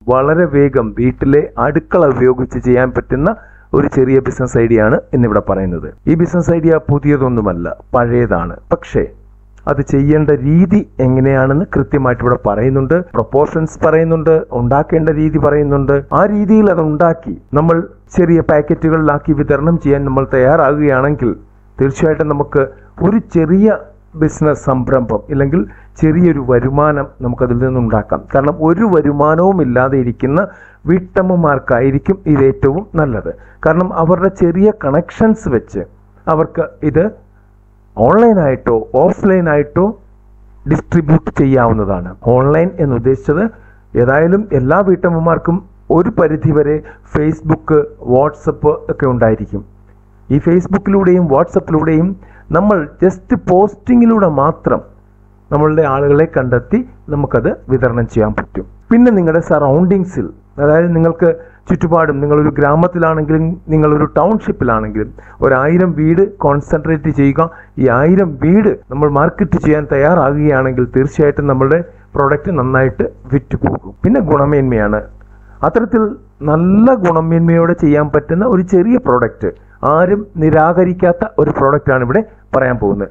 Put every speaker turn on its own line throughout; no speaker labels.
വളരെ വേഗം വീട്ടിലെ അടുക്കള ഉപയോഗിച്ച് ചെയ്യാൻ പറ്റുന്ന ഒരു ചെറിയ ബിസിനസ് ഐഡിയ ആണ് ഇന്നിവിടെ പറയുന്നത് ഈ ബിസിനസ് ഐഡിയ പുതിയതൊന്നുമല്ല പഴയതാണ് പക്ഷേ അത് ചെയ്യേണ്ട രീതി എങ്ങനെയാണെന്ന് കൃത്യമായിട്ട് ഇവിടെ പറയുന്നുണ്ട് പ്രൊപ്പോർഷൻസ് പറയുന്നുണ്ട് ഉണ്ടാക്കേണ്ട രീതി പറയുന്നുണ്ട് ആ രീതിയിൽ അത് ഉണ്ടാക്കി നമ്മൾ ചെറിയ പാക്കറ്റുകളിലാക്കി വിതരണം ചെയ്യാൻ നമ്മൾ തയ്യാറാകുകയാണെങ്കിൽ തീർച്ചയായിട്ടും നമുക്ക് ഒരു ചെറിയ ബിസിനസ് സംരംഭം ഇല്ലെങ്കിൽ ചെറിയൊരു വരുമാനം നമുക്കതിൽ നിന്നുണ്ടാക്കാം കാരണം ഒരു വരുമാനവും ഇല്ലാതെ ഇരിക്കുന്ന വീട്ടമ്മമാർക്കായിരിക്കും ഇത് ഏറ്റവും നല്ലത് കാരണം അവരുടെ ചെറിയ കണക്ഷൻസ് വെച്ച് അവർക്ക് ഇത് ഓൺലൈനായിട്ടോ ഓഫ്ലൈനായിട്ടോ ഡിസ്ട്രിബ്യൂട്ട് ചെയ്യാവുന്നതാണ് ഓൺലൈൻ എന്ന് ഉദ്ദേശിച്ചത് ഏതായാലും എല്ലാ വീട്ടമ്മമാർക്കും ഒരു പരിധിവരെ ഫേസ്ബുക്ക് വാട്സപ്പ് ഒക്കെ ഉണ്ടായിരിക്കും ഈ ഫേസ്ബുക്കിലൂടെയും വാട്സപ്പിലൂടെയും നമ്മൾ ജസ്റ്റ് പോസ്റ്റിങ്ങിലൂടെ മാത്രം നമ്മളുടെ ആളുകളെ കണ്ടെത്തി നമുക്കത് വിതരണം ചെയ്യാൻ പറ്റും പിന്നെ നിങ്ങളുടെ സറൗണ്ടിങ്സിൽ അതായത് നിങ്ങൾക്ക് ചുറ്റുപാടും നിങ്ങളൊരു ഗ്രാമത്തിലാണെങ്കിലും നിങ്ങളൊരു ടൗൺഷിപ്പിലാണെങ്കിലും ഒരായിരം വീട് കോൺസെൻട്രേറ്റ് ചെയ്യുക ഈ ആയിരം വീട് നമ്മൾ മാർക്കറ്റ് ചെയ്യാൻ തയ്യാറാകുകയാണെങ്കിൽ തീർച്ചയായിട്ടും നമ്മളുടെ പ്രോഡക്റ്റ് നന്നായിട്ട് വിറ്റുപോകും പിന്നെ ഗുണമേന്മയാണ് അത്തരത്തിൽ നല്ല ഗുണമേന്മയോടെ ചെയ്യാൻ പറ്റുന്ന ഒരു ചെറിയ പ്രോഡക്റ്റ് ആരും നിരാകരിക്കാത്ത ഒരു പ്രോഡക്റ്റാണ് ഇവിടെ പറയാൻ പോകുന്നത്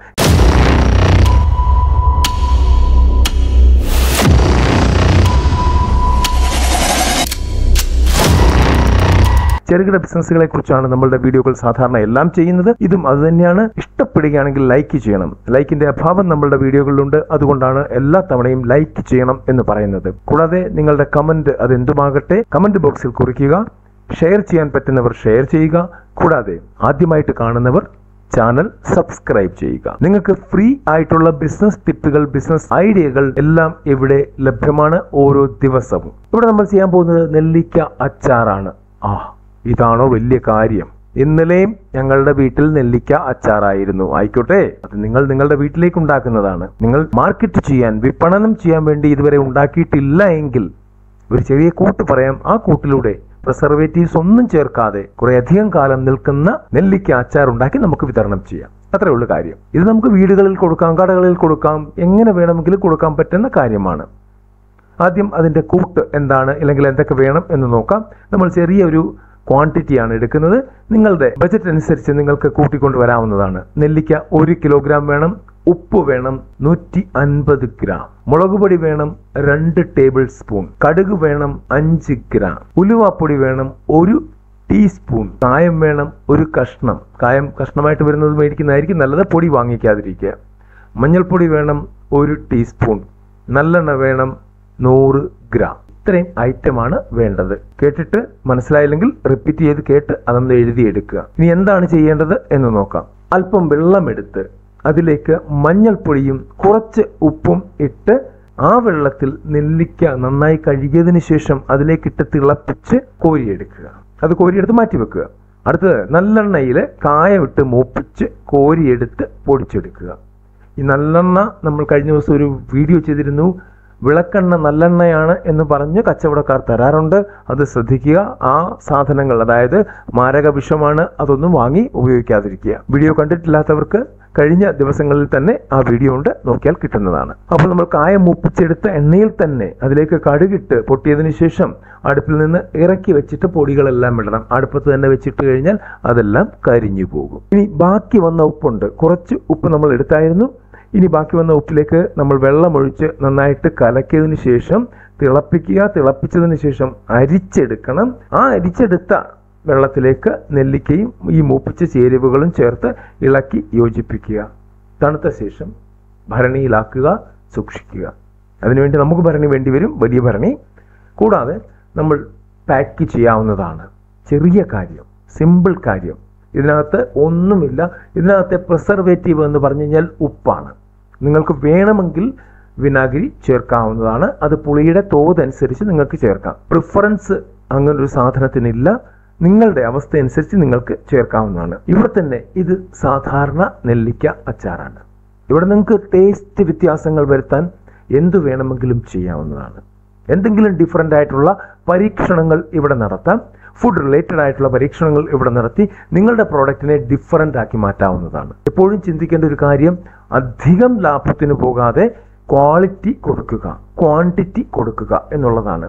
ചെറുകിട ബിസിനസ്സുകളെ കുറിച്ചാണ് നമ്മളുടെ വീഡിയോകൾ സാധാരണ എല്ലാം ചെയ്യുന്നത് ഇതും അത് തന്നെയാണ് ഇഷ്ടപ്പെടുകയാണെങ്കിൽ ലൈക്ക് ചെയ്യണം ലൈക്കിന്റെ അഭാവം നമ്മളുടെ വീഡിയോകളിലുണ്ട് അതുകൊണ്ടാണ് എല്ലാ തവണയും ലൈക്ക് ചെയ്യണം എന്ന് പറയുന്നത് കൂടാതെ നിങ്ങളുടെ കമന്റ് അത് എന്തുമാകട്ടെ കമന്റ് ബോക്സിൽ കുറിക്കുക ഷെയർ ചെയ്യാൻ പറ്റുന്നവർ ഷെയർ ചെയ്യുക കൂടാതെ ആദ്യമായിട്ട് കാണുന്നവർ ചാനൽ സബ്സ്ക്രൈബ് ചെയ്യുക നിങ്ങൾക്ക് ഫ്രീ ആയിട്ടുള്ള ബിസിനസ് ടിപ്പുകൾ ബിസിനസ് ഐഡിയകൾ എല്ലാം ഇവിടെ ലഭ്യമാണ് ഓരോ ദിവസവും ഇവിടെ നമ്മൾ ചെയ്യാൻ പോകുന്നത് നെല്ലിക്ക അച്ചാറാണ് ആ ഇതാണോ വലിയ കാര്യം ഇന്നലെയും ഞങ്ങളുടെ വീട്ടിൽ നെല്ലിക്ക അച്ചാറായിരുന്നു ആയിക്കോട്ടെ അത് നിങ്ങൾ നിങ്ങളുടെ വീട്ടിലേക്ക് ഉണ്ടാക്കുന്നതാണ് നിങ്ങൾ മാർക്കറ്റ് ചെയ്യാൻ വിപണനം ചെയ്യാൻ വേണ്ടി ഇതുവരെ ഉണ്ടാക്കിയിട്ടില്ല എങ്കിൽ ഒരു ചെറിയ കൂട്ട് പറയാം ആ കൂട്ടിലൂടെ പ്രിസർവേറ്റീവ്സ് ഒന്നും ചേർക്കാതെ കുറെ അധികം കാലം നിൽക്കുന്ന നെല്ലിക്ക അച്ചാർ ഉണ്ടാക്കി നമുക്ക് വിതരണം ചെയ്യാം അത്രേ ഉള്ളൂ കാര്യം ഇത് നമുക്ക് വീടുകളിൽ കൊടുക്കാം കടകളിൽ കൊടുക്കാം എങ്ങനെ വേണമെങ്കിലും കൊടുക്കാൻ പറ്റുന്ന കാര്യമാണ് ആദ്യം അതിന്റെ കൂട്ട് എന്താണ് അല്ലെങ്കിൽ എന്തൊക്കെ വേണം എന്ന് നോക്കാം നമ്മൾ ചെറിയൊരു ക്വാണ്ടിറ്റിയാണ് എടുക്കുന്നത് നിങ്ങളുടെ ബജറ്റ് അനുസരിച്ച് നിങ്ങൾക്ക് കൂട്ടിക്കൊണ്ട് വരാവുന്നതാണ് നെല്ലിക്ക ഒരു കിലോഗ്രാം വേണം ഉപ്പ് വേണം നൂറ്റി അൻപത് ഗ്രാം മുളക് പൊടി വേണം രണ്ട് ടേബിൾ സ്പൂൺ കടുക് വേണം അഞ്ച് ഗ്രാം ഉലുവാപ്പൊടി വേണം ഒരു ടീസ്പൂൺ കായം വേണം ഒരു കഷ്ണം കായം കഷ്ണമായിട്ട് വരുന്നത് മേടിക്കുന്നതായിരിക്കും നല്ലത് പൊടി വാങ്ങിക്കാതിരിക്കുക മഞ്ഞൾപ്പൊടി വേണം ഒരു ടീസ്പൂൺ നല്ലെണ്ണ വേണം നൂറ് ഗ്രാം ഇത്രയും ഐറ്റമാണ് വേണ്ടത് കേട്ടിട്ട് മനസ്സിലായില്ലെങ്കിൽ റിപ്പീറ്റ് ചെയ്ത് കേട്ട് അതൊന്ന് എഴുതിയെടുക്കുക ഇനി എന്താണ് ചെയ്യേണ്ടത് എന്ന് നോക്കാം അല്പം വെള്ളമെടുത്ത് അതിലേക്ക് മഞ്ഞൾപ്പൊടിയും കുറച്ച് ഉപ്പും ഇട്ട് ആ വെള്ളത്തിൽ നെല്ലിക്ക നന്നായി കഴുകിയതിനു ശേഷം അതിലേക്കിട്ട് തിളപ്പിച്ച് കോരിയെടുക്കുക അത് കോരിയെടുത്ത് മാറ്റി വെക്കുക അടുത്തത് നല്ലെണ്ണയിൽ കായമിട്ട് മൂപ്പിച്ച് കോരിയെടുത്ത് പൊടിച്ചെടുക്കുക ഈ നല്ലെണ്ണ നമ്മൾ കഴിഞ്ഞ ദിവസം ഒരു വീഡിയോ ചെയ്തിരുന്നു വിളക്കെണ്ണ നല്ലെണ്ണയാണ് എന്ന് പറഞ്ഞ് കച്ചവടക്കാർ തരാറുണ്ട് അത് ശ്രദ്ധിക്കുക ആ സാധനങ്ങൾ അതായത് മാരക വിഷമാണ് അതൊന്നും വാങ്ങി ഉപയോഗിക്കാതിരിക്കുക വീഡിയോ കണ്ടിട്ടില്ലാത്തവർക്ക് കഴിഞ്ഞ ദിവസങ്ങളിൽ തന്നെ ആ വീഡിയോ ഉണ്ട് നോക്കിയാൽ കിട്ടുന്നതാണ് അപ്പോൾ നമ്മൾ കായം മുപ്പിച്ചെടുത്ത എണ്ണയിൽ തന്നെ അതിലേക്ക് കടുകിട്ട് പൊട്ടിയതിനു ശേഷം അടുപ്പിൽ നിന്ന് ഇറക്കി വെച്ചിട്ട് പൊടികളെല്ലാം ഇടണം അടുപ്പത്ത് തന്നെ വെച്ചിട്ട് കഴിഞ്ഞാൽ അതെല്ലാം കരിഞ്ഞു പോകും ഇനി ബാക്കി വന്ന ഉപ്പുണ്ട് കുറച്ച് ഉപ്പ് നമ്മൾ എടുത്തായിരുന്നു ഇനി ബാക്കി വന്ന ഉപ്പിലേക്ക് നമ്മൾ വെള്ളമൊഴിച്ച് നന്നായിട്ട് കലക്കിയതിന് ശേഷം തിളപ്പിക്കുക തിളപ്പിച്ചതിന് ശേഷം അരിച്ചെടുക്കണം ആ അരിച്ചെടുത്ത വെള്ളത്തിലേക്ക് നെല്ലിക്കയും ഈ മൂപ്പിച്ച ചേരുവകളും ചേർത്ത് ഇളക്കി യോജിപ്പിക്കുക തണുത്ത ശേഷം ഭരണിയിലാക്കുക സൂക്ഷിക്കുക അതിനുവേണ്ടി നമുക്ക് ഭരണി വേണ്ടി വരും വലിയ ഭരണി കൂടാതെ നമ്മൾ പാക്ക് ചെയ്യാവുന്നതാണ് ചെറിയ കാര്യം സിമ്പിൾ കാര്യം ഇതിനകത്ത് ഒന്നുമില്ല ഇതിനകത്തെ പ്രിസർവേറ്റീവ് എന്ന് പറഞ്ഞു കഴിഞ്ഞാൽ ഉപ്പാണ് നിങ്ങൾക്ക് വേണമെങ്കിൽ വിനാഗിരി ചേർക്കാവുന്നതാണ് അത് പുളിയുടെ തോതനുസരിച്ച് നിങ്ങൾക്ക് ചേർക്കാം പ്രിഫറൻസ് അങ്ങനെ ഒരു സാധനത്തിനില്ല നിങ്ങളുടെ അവസ്ഥ അനുസരിച്ച് നിങ്ങൾക്ക് ചേർക്കാവുന്നതാണ് ഇവിടെ തന്നെ ഇത് സാധാരണ നെല്ലിക്ക അച്ചാറാണ് ഇവിടെ നിങ്ങൾക്ക് ടേസ്റ്റ് വ്യത്യാസങ്ങൾ വരുത്താൻ എന്തു വേണമെങ്കിലും ചെയ്യാവുന്നതാണ് എന്തെങ്കിലും ഡിഫറൻ്റ് ആയിട്ടുള്ള പരീക്ഷണങ്ങൾ ഇവിടെ നടത്താം ഫുഡ് റിലേറ്റഡ് ആയിട്ടുള്ള പരീക്ഷണങ്ങൾ ഇവിടെ നടത്തി നിങ്ങളുടെ പ്രോഡക്റ്റിനെ ഡിഫറൻ്റ് ആക്കി മാറ്റാവുന്നതാണ് എപ്പോഴും ചിന്തിക്കേണ്ട ഒരു കാര്യം അധികം ലാഭത്തിന് പോകാതെ ക്വാളിറ്റി കൊടുക്കുക ക്വാണ്ടിറ്റി കൊടുക്കുക എന്നുള്ളതാണ്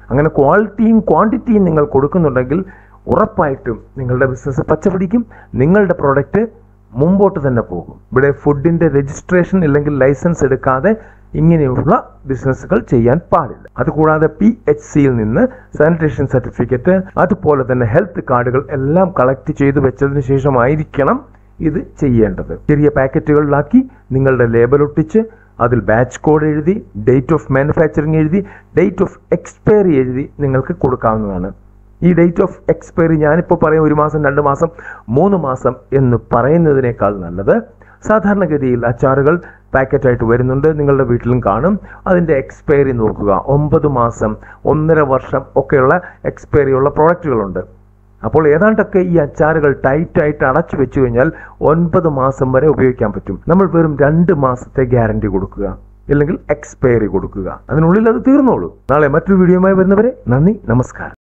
അങ്ങനെ ക്വാളിറ്റിയും ക്വാണ്ടിറ്റിയും നിങ്ങൾ കൊടുക്കുന്നുണ്ടെങ്കിൽ ഉറപ്പായിട്ടും നിങ്ങളുടെ ബിസിനസ് പച്ചപിടിക്കും നിങ്ങളുടെ പ്രോഡക്റ്റ് മുമ്പോട്ട് തന്നെ പോകും ഇവിടെ ഫുഡിന്റെ രജിസ്ട്രേഷൻ അല്ലെങ്കിൽ ലൈസൻസ് എടുക്കാതെ ഇങ്ങനെയുള്ള ബിസിനസ്സുകൾ ചെയ്യാൻ പാടില്ല അതുകൂടാതെ പി എച്ച് സിയിൽ നിന്ന് സാനിറ്റേഷൻ സർട്ടിഫിക്കറ്റ് അതുപോലെ തന്നെ ഹെൽത്ത് കാർഡുകൾ എല്ലാം കളക്ട് ചെയ്ത് വെച്ചതിന് ശേഷമായിരിക്കണം ഇത് ചെയ്യേണ്ടത് ചെറിയ പാക്കറ്റുകളിലാക്കി നിങ്ങളുടെ ലേബൽ ഒട്ടിച്ച് അതിൽ ബാച്ച് കോഡ് എഴുതി ഡേറ്റ് ഓഫ് മാനുഫാക്ചറിങ് എഴുതി ഡേറ്റ് ഓഫ് എക്സ്പയറി എഴുതി നിങ്ങൾക്ക് കൊടുക്കാവുന്നതാണ് ഈ ഡേറ്റ് ഓഫ് എക്സ്പയറി ഞാനിപ്പോൾ പറയും ഒരു മാസം രണ്ട് മാസം മൂന്ന് മാസം എന്ന് പറയുന്നതിനേക്കാൾ നല്ലത് സാധാരണഗതിയിൽ അച്ചാറുകൾ പാക്കറ്റായിട്ട് വരുന്നുണ്ട് നിങ്ങളുടെ വീട്ടിലും കാണും അതിൻ്റെ എക്സ്പയറി നോക്കുക ഒമ്പത് മാസം ഒന്നര വർഷം ഒക്കെയുള്ള എക്സ്പയറി ഉള്ള പ്രോഡക്റ്റുകളുണ്ട് അപ്പോൾ ഏതാണ്ടൊക്കെ ഈ അച്ചാറുകൾ ടൈറ്റായിട്ട് അടച്ചു വെച്ചു കഴിഞ്ഞാൽ ഒൻപത് മാസം വരെ ഉപയോഗിക്കാൻ പറ്റും നമ്മൾ വെറും രണ്ട് മാസത്തെ ഗ്യാരണ്ടി കൊടുക്കുക അല്ലെങ്കിൽ എക്സ്പയറി കൊടുക്കുക അതിനുള്ളിൽ അത് തീർന്നോളൂ നാളെ മറ്റൊരു വീഡിയോയുമായി വരുന്നവരെ നന്ദി നമസ്കാരം